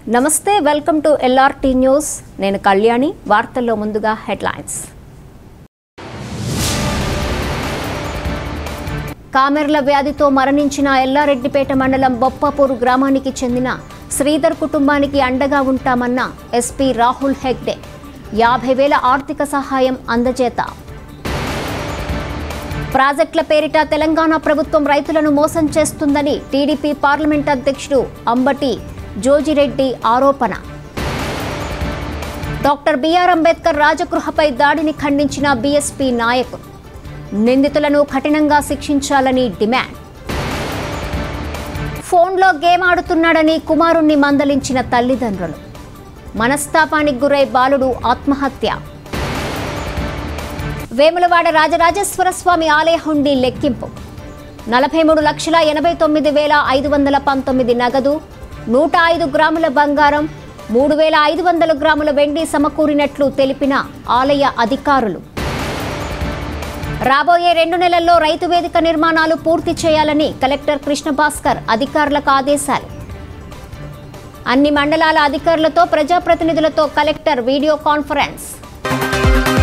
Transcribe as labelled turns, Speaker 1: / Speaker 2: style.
Speaker 1: నమస్తే welcome to LRT news నేను కళ్యాణి వార్తల్లో ముందుగా హెడ్లైన్స్ కామెర్ల వ్యాధితో మరణించిన ఎల్లారెడ్డిపేట మండలం బొప్పపూరు గ్రామానికి చెందిన శ్రీధర్ కుటుంబానికి అండగా ఉంటామన్న ఎస్పీ రాహుల్ హెగ్డే యాభై వేల ఆర్థిక సహాయం అందజేత ప్రాజెక్టుల పేరిట తెలంగాణ ప్రభుత్వం రైతులను మోసం చేస్తుందని టీడీపీ పార్లమెంట్ అధ్యక్షుడు అంబటి జోజిరెడ్డి ఆరోపణ డాక్టర్ బిఆర్ అంబేద్కర్ రాజగృహపై దాడిని ఖండించిన బీఎస్పీ నాయకులు నిందితులను కఠినంగా శిక్షించాలని డిమాండ్ ఫోన్లో గేమ్ ఆడుతున్నాడని కుమారుణ్ణి మందలించిన తల్లిదండ్రులు మనస్తాపానికి గురై బాలుడు ఆత్మహత్య వేములవాడ రాజరాజేశ్వర స్వామి ఆలయ హుండీ లెక్కింపు నలభై మూడు లక్షల ఎనభై తొమ్మిది వేల ఐదు వందల పంతొమ్మిది నగదు నూట ఐదు గ్రాముల బంగారం మూడు వేల ఐదు వందల గ్రాముల వెండి సమకూరినట్లు తెలిపిన ఆలయ అధికారులు రాబోయే రెండు నెలల్లో రైతు వేదిక నిర్మాణాలు పూర్తి చేయాలని కలెక్టర్ కృష్ణభాస్కర్ అధికారులకు ఆదేశాలు అన్ని మండలాల అధికారులతో ప్రజాప్రతినిధులతో కలెక్టర్ వీడియో కాన్ఫరెన్స్